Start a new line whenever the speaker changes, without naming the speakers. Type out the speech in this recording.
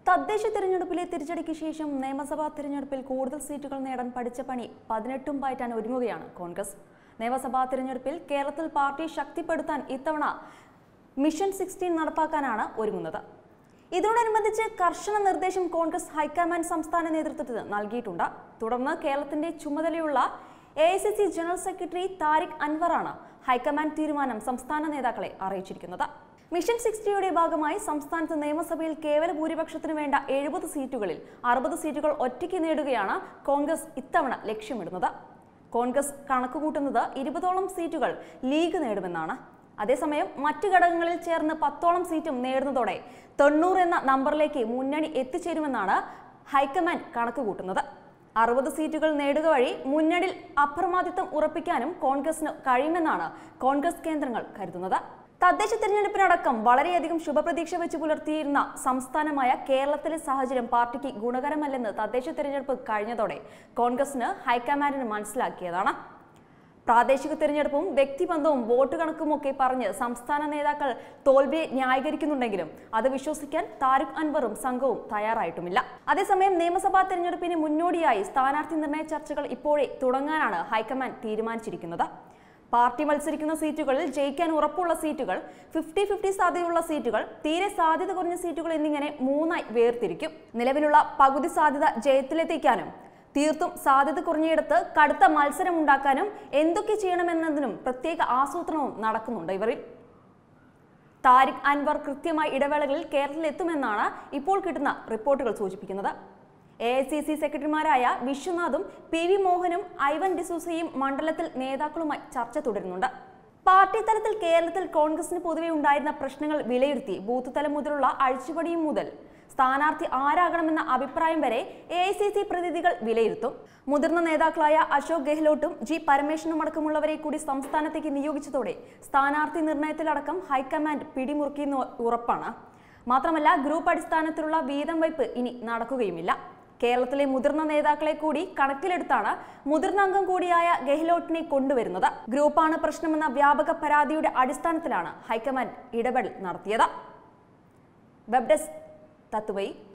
തദ്ദേശ തിരഞ്ഞെടുപ്പിലെ തിരിച്ചടിക്ക് ശേഷം നിയമസഭാ തിരഞ്ഞെടുപ്പിൽ കൂടുതൽ സീറ്റുകൾ നേടാൻ പഠിച്ച പണി പതിനെട്ടും പയറ്റാൻ ഒരുങ്ങുകയാണ് കോൺഗ്രസ് നിയമസഭാ തിരഞ്ഞെടുപ്പിൽ കേരളത്തിൽ പാർട്ടി ശക്തിപ്പെടുത്താൻ ഇത്തവണ മിഷൻ സിക്സ്റ്റീൻ നടപ്പാക്കാനാണ് ഒരുങ്ങുന്നത് ഇതിനോടനുബന്ധിച്ച് കർശന നിർദ്ദേശം കോൺഗ്രസ് ഹൈക്കമാൻഡ് സംസ്ഥാന നേതൃത്വത്തിന് നൽകിയിട്ടുണ്ട് തുടർന്ന് കേരളത്തിന്റെ ചുമതലയുള്ള എ ജനറൽ സെക്രട്ടറി താരിഖ് അൻവറാണ് ഹൈക്കമാൻഡ് തീരുമാനം സംസ്ഥാന നേതാക്കളെ അറിയിച്ചിരിക്കുന്നത് മിഷൻ സിക്സ്റ്റിയുടെ ഭാഗമായി സംസ്ഥാനത്ത് നിയമസഭയിൽ കേവല ഭൂരിപക്ഷത്തിന് വേണ്ട എഴുപത് സീറ്റുകളിൽ അറുപത് സീറ്റുകൾ ഒറ്റയ്ക്ക് നേടുകയാണ് കോൺഗ്രസ് ഇത്തവണ ലക്ഷ്യമിടുന്നത് കോൺഗ്രസ് കണക്കുകൂട്ടുന്നത് ഇരുപതോളം സീറ്റുകൾ ലീഗ് നേടുമെന്നാണ് അതേസമയം മറ്റ് ഘടകങ്ങളിൽ ചേർന്ന് പത്തോളം സീറ്റും നേടുന്നതോടെ തൊണ്ണൂറ് എന്ന നമ്പറിലേക്ക് മുന്നണി എത്തിച്ചേരുമെന്നാണ് ഹൈക്കമാൻഡ് കണക്കുകൂട്ടുന്നത് അറുപത് സീറ്റുകൾ നേടുക വഴി മുന്നണിയിൽ അപ്രമാദിത്വം ഉറപ്പിക്കാനും കോൺഗ്രസിന് കഴിയുമെന്നാണ് കോൺഗ്രസ് കേന്ദ്രങ്ങൾ കരുതുന്നത് തദ്ദേശ തിരഞ്ഞെടുപ്പിനടക്കം വളരെയധികം ശുഭപ്രതീക്ഷ വെച്ച് പുലർത്തിയിരുന്ന സംസ്ഥാനമായ കേരളത്തിലെ സാഹചര്യം പാർട്ടിക്ക് ഗുണകരമല്ലെന്ന് തദ്ദേശ തിരഞ്ഞെടുപ്പ് കഴിഞ്ഞതോടെ കോൺഗ്രസിന് ഹൈക്കമാൻഡിന് മനസ്സിലാക്കിയതാണ് പ്രാദേശിക തിരഞ്ഞെടുപ്പും വ്യക്തിബന്ധവും വോട്ട് കണക്കുമൊക്കെ പറഞ്ഞ് സംസ്ഥാന നേതാക്കൾ തോൽവിയെ ന്യായീകരിക്കുന്നുണ്ടെങ്കിലും അത് വിശ്വസിക്കാൻ താരിഖ് അൻവറും സംഘവും തയ്യാറായിട്ടുമില്ല അതേസമയം നിയമസഭാ തെരഞ്ഞെടുപ്പിന് മുന്നോടിയായി സ്ഥാനാർത്ഥി നിർണയ ചർച്ചകൾ ഇപ്പോഴേ തുടങ്ങാനാണ് ഹൈക്കമാൻഡ് തീരുമാനിച്ചിരിക്കുന്നത് പാർട്ടി മത്സരിക്കുന്ന സീറ്റുകളിൽ ജയിക്കാൻ ഉറപ്പുള്ള സീറ്റുകൾ ഫിഫ്റ്റി ഫിഫ്റ്റി സാധ്യതയുള്ള സീറ്റുകൾ തീരെ സാധ്യത കുറഞ്ഞ സീറ്റുകൾ എന്നിങ്ങനെ മൂന്നായി വേർതിരിക്കും നിലവിലുള്ള പകുതി സാധ്യത ജയത്തിലെത്തിക്കാനും തീർത്തും സാധ്യത കുറഞ്ഞയിടത്ത് കടുത്ത മത്സരം ഉണ്ടാക്കാനും എന്തൊക്കെ ചെയ്യണമെന്നതിനും പ്രത്യേക ആസൂത്രണവും നടക്കുന്നുണ്ട് ഇവരിൽ താരിഖ് അൻവർ കൃത്യമായ ഇടവേളകളിൽ കേരളത്തിലെത്തുമെന്നാണ് ഇപ്പോൾ കിട്ടുന്ന റിപ്പോർട്ടുകൾ സൂചിപ്പിക്കുന്നത് എ ഐ സി സി സെക്രട്ടറിമാരായ വിശ്വനാഥും പി വി മോഹനും ഐവൻ ഡിസൂസയും മണ്ഡലത്തിൽ നേതാക്കളുമായി ചർച്ച തുടരുന്നുണ്ട് പാർട്ടി തലത്തിൽ കേരളത്തിൽ കോൺഗ്രസിന് പൊതുവെ ഉണ്ടായിരുന്ന പ്രശ്നങ്ങൾ വിലയിരുത്തി ബൂത്ത് തലം മുതലുള്ള അഴിച്ചുപണിയും മുതൽ സ്ഥാനാർത്ഥി ആരാകണമെന്ന അഭിപ്രായം വരെ എ ഐ സി സി പ്രതിനിധികൾ വിലയിരുത്തും മുതിർന്ന നേതാക്കളായ അശോക് ഗെഹ്ലോട്ടും ജി പരമേശ്വരനും അടക്കമുള്ളവരെ കൂടി സംസ്ഥാനത്തേക്ക് നിയോഗിച്ചതോടെ സ്ഥാനാർത്ഥി നിർണയത്തിലടക്കം ഹൈക്കമാൻഡ് പിടിമുറുക്കിയെന്ന് ഉറപ്പാണ് മാത്രമല്ല ഗ്രൂപ്പ് അടിസ്ഥാനത്തിലുള്ള വീതം വയ്പ് ഇനി നടക്കുകയുമില്ല കേരളത്തിലെ മുതിർന്ന നേതാക്കളെ കൂടി കണക്കിലെടുത്താണ് മുതിർന്ന അംഗം കൂടിയായ ഗെഹ്ലോട്ടിനെ കൊണ്ടുവരുന്നത് ഗ്രൂപ്പാണ് പ്രശ്നമെന്ന വ്യാപക പരാതിയുടെ അടിസ്ഥാനത്തിലാണ് ഹൈക്കമാൻഡ് ഇടപെടൽ നടത്തിയത് വെബ് ഡെസ്ക് തത്തുവൈ